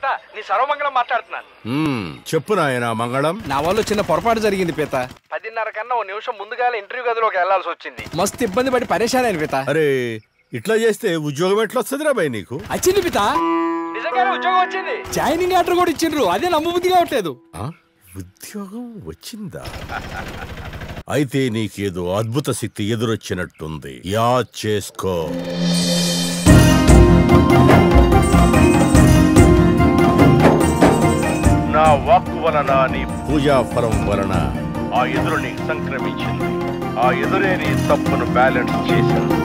పీత నీ సర్వమంగళం మాట్లాడుతున్నాను మ్మ్, చెప్పు నాయనా మంగళం నా వల్ల చిన్న పొరపాటు జరిగింది పీత పదిన్నర కన్నా ఓ నిమిషం ముందుగా ఇంటర్వ్యూ గదిలోకి వెళ్లాల్సి వచ్చింది మస్తు ఇబ్బంది పడి పరేషాన్ అయిన పీత అరే ఇట్లా చేస్తే ఉద్యోగం ఎట్లా వస్తుంది బాయ్ నీకు వచ్చింది పీత నిజంగానే ఉద్యోగం వచ్చింది జాయినింగ్ లెటర్ కూడా ఇచ్చిండ్రు అదే నమ్మబుద్ధి కావట్లేదు ఆ? ఉద్యోగం వచ్చిందా అయితే నీకేదో అద్భుత శక్తి ఎదురొచ్చినట్టుంది యాద్ చేసుకో నా వాక్కు వలన నీ పూజా ఫలం వలన ఆ ఎదురు నీకు సంక్రమించింది ఆ ఎదురే నీ తప్పును బ్యాలెన్స్ చేసింది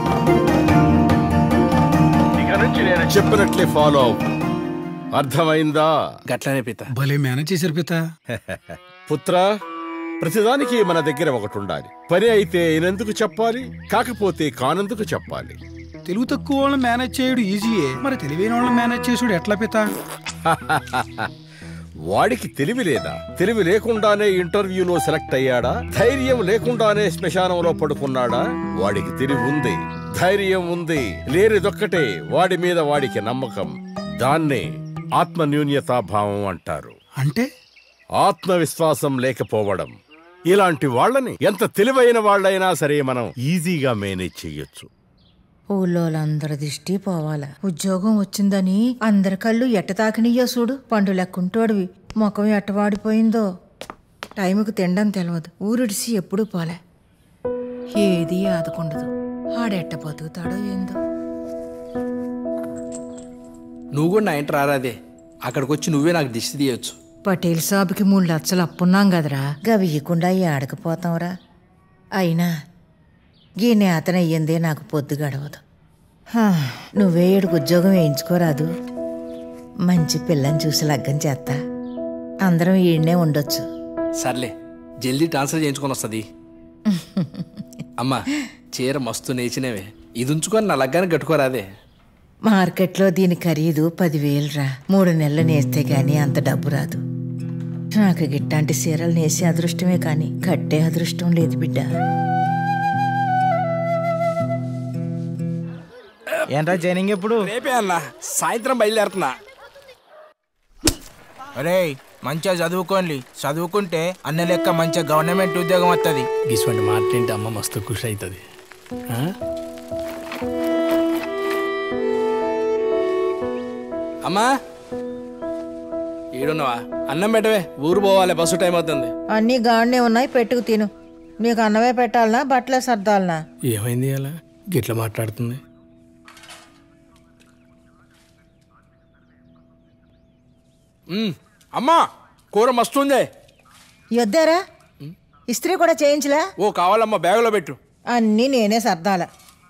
ఇక నుంచి నేను చెప్పినట్లే ఫాలో అర్థమైందా గట్లనే పీత భలే మేనేజ్ చేశారు పిత పుత్ర ప్రతిదానికి మన దగ్గర ఒకటి ఉండాలి పని అయితే అయినందుకు చెప్పాలి కాకపోతే కానందుకు చెప్పాలి తెలుగు తక్కువ వాళ్ళని మేనేజ్ చేయడు ఈజీయే మరి తెలివైన వాళ్ళని మేనేజ్ చేసుడు ఎట్లా పిత వాడికి తెలివి లేదా తెలివి లేకుండానే ఇంటర్వ్యూలో సెలెక్ట్ అయ్యాడా ధైర్యం లేకుండానే శ్మశానంలో పడుకున్నాడా వాడికి తెలివి ఉంది ధైర్యం ఉంది లేనిదొక్కటే వాడి మీద వాడికి నమ్మకం దాన్నే ఆత్మన్యూన్యతాభావం అంటారు అంటే ఆత్మవిశ్వాసం లేకపోవడం ఇలాంటి వాళ్ళని ఎంత తెలివైన వాళ్ళైనా సరే మనం ఈజీగా మేనేజ్ చెయ్యొచ్చు ఊళ్ళోలందరి దిష్టి పోవాల ఉద్యోగం వచ్చిందని అందరి కళ్ళు ఎట్ట తాకినయ్యో చూడు పండు లెక్కుంటోడివి ముఖం ఎట్టవాడిపోయిందో టైంకి తినడం తెలవదు ఊరిడిసి ఎప్పుడూ పోలే ఏది ఆదుకుండదు ఆడెట్ట బతుకుతాడో ఏందో నువ్వు కూడా నా ఇంటర్ రారాదే అక్కడికి వచ్చి నువ్వే నాకు దిష్టి తీయొచ్చు పటేల్ సాబుకి మూడు లక్షలు అప్పున్నాం కదరా గవియకుండా ఆడకపోతాంరా అయినా గీ నేతన అయ్యిందే నాకు పొద్దు గడవదు హా, నువ్వే ఏడుకు ఉద్యోగం వేయించుకోరాదు మంచి పిల్లని చూసి లగ్గం చేస్తా అందరం ఈడనే ఉండొచ్చు సర్లే జల్దీ ట్రాన్స్ఫర్ చేయించుకొని వస్తుంది అమ్మా చీర మస్తు నేచినవే ఇది ఉంచుకొని నా లగ్గానికి కట్టుకోరాదే మార్కెట్లో దీని ఖరీదు పదివేలురా మూడు నెలలు నేస్తే గాని అంత డబ్బు రాదు నాకు గిట్టాంటి చీరలు నేసే అదృష్టమే కాని కట్టే అదృష్టం లేదు బిడ్డ ఏంట్రా ట్రైనింగ్ ఎప్పుడు రేపే అన్న సాయంత్రం బయలుదేరుతున్నా అరే మంచిగా చదువుకోండి చదువుకుంటే అన్న లెక్క మంచిగా గవర్నమెంట్ ఉద్యోగం వస్తుంది ఇటువంటి మాట్లాంటే అమ్మ మస్తు ఖుషి అవుతుంది అమ్మా ఈడున్నావా అన్నం పెట్టవే ఊరు పోవాలి బస్సు టైం అవుతుంది అన్నీ గాడినే ఉన్నాయి పెట్టుకు తిను నీకు అన్నమే పెట్టాలనా బట్టలే సర్దాలనా ఏమైంది అలా గిట్ల మాట్లాడుతుంది మ్మ్. అమ్మా కూర మస్తుంది యొద్దారా ఇస్త్రీ కూడా చేయించలే ఓ కావాలమ్మా బ్యాగులో పెట్టు అన్నీ నేనే సర్దాల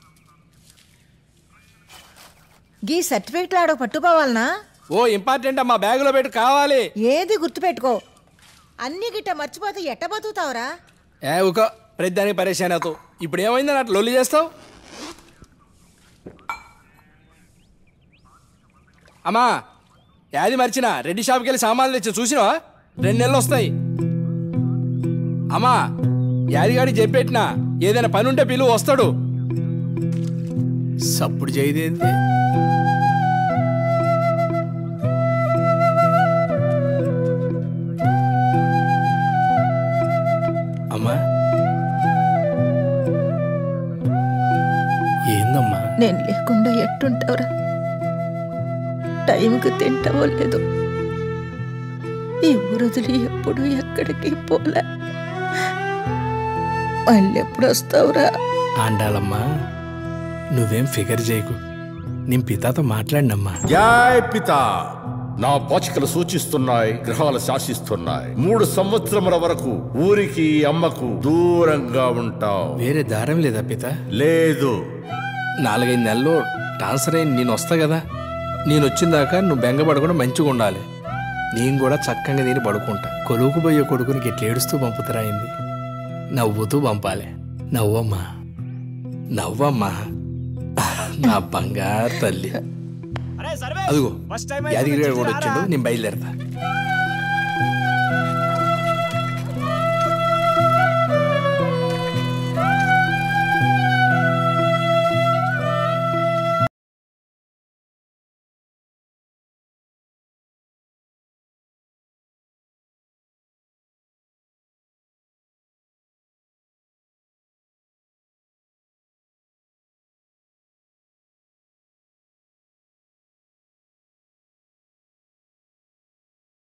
గీ సర్టిఫికెట్లు ఆడో పట్టుకోవాలనా ఓ ఇంపార్టెంట్ అమ్మా బ్యాగులో పెట్టు కావాలి ఏది గుర్తుపెట్టుకో అన్నీ గిట్ట మర్చిపోతే ఎట్ట బతుకుతావురా ఏ ఒక ప్రతిదానికి పరేషాన్ అవుతావు ఇప్పుడు ఏమైందని అట్లా లొల్లి చేస్తావు అమ్మా యాది మర్చినా రెడ్డి షాప్కి వెళ్ళి సామాన్లు తెచ్చి చూసినావా రెండు నెలలు వస్తాయి అమ్మా యాదిగాడికి చెప్పెట్టినా ఏదైనా పని ఉంటే పిలువు వస్తాడు సప్పుడు చేయదేంది అమ్మా ఏందమ్మా నేను లేకుండా ఎట్టుంటావురా టైంకి తింటావో లేదు ఈ ఊరుదులు ఎప్పుడు ఎక్కడికి పోలే మళ్ళీ ఎప్పుడు వస్తావురా ఆండాలమ్మా నువ్వేం ఫిగర్ చేయకు నేను పితాతో మాట్లాడినమ్మా జై పిత నా పోచకలు సూచిస్తున్నాయి గ్రహాలు శాసిస్తున్నాయి మూడు సంవత్సరముల వరకు ఊరికి అమ్మకు దూరంగా ఉంటావు వేరే దారం లేదా పిత లేదు నాలుగైదు నెలల్లో ట్రాన్స్ఫర్ అయ్యి నేను వస్తా కదా నేను వచ్చిన దాకా నువ్వు బెంగపడకుండా మంచిగా ఉండాలి నేను కూడా చక్కగా తిని పడుకుంటా కొలువుకు పోయే కొడుకునికి ఎట్లా ఏడుస్తూ పంపుతారా అయింది నవ్వుతూ పంపాలి నవ్వమ్మా నవ్వమ్మా నా బంగారు తల్లి అదిగో యాదగిరి గారు కూడా వచ్చిండు నేను బయలుదేరతా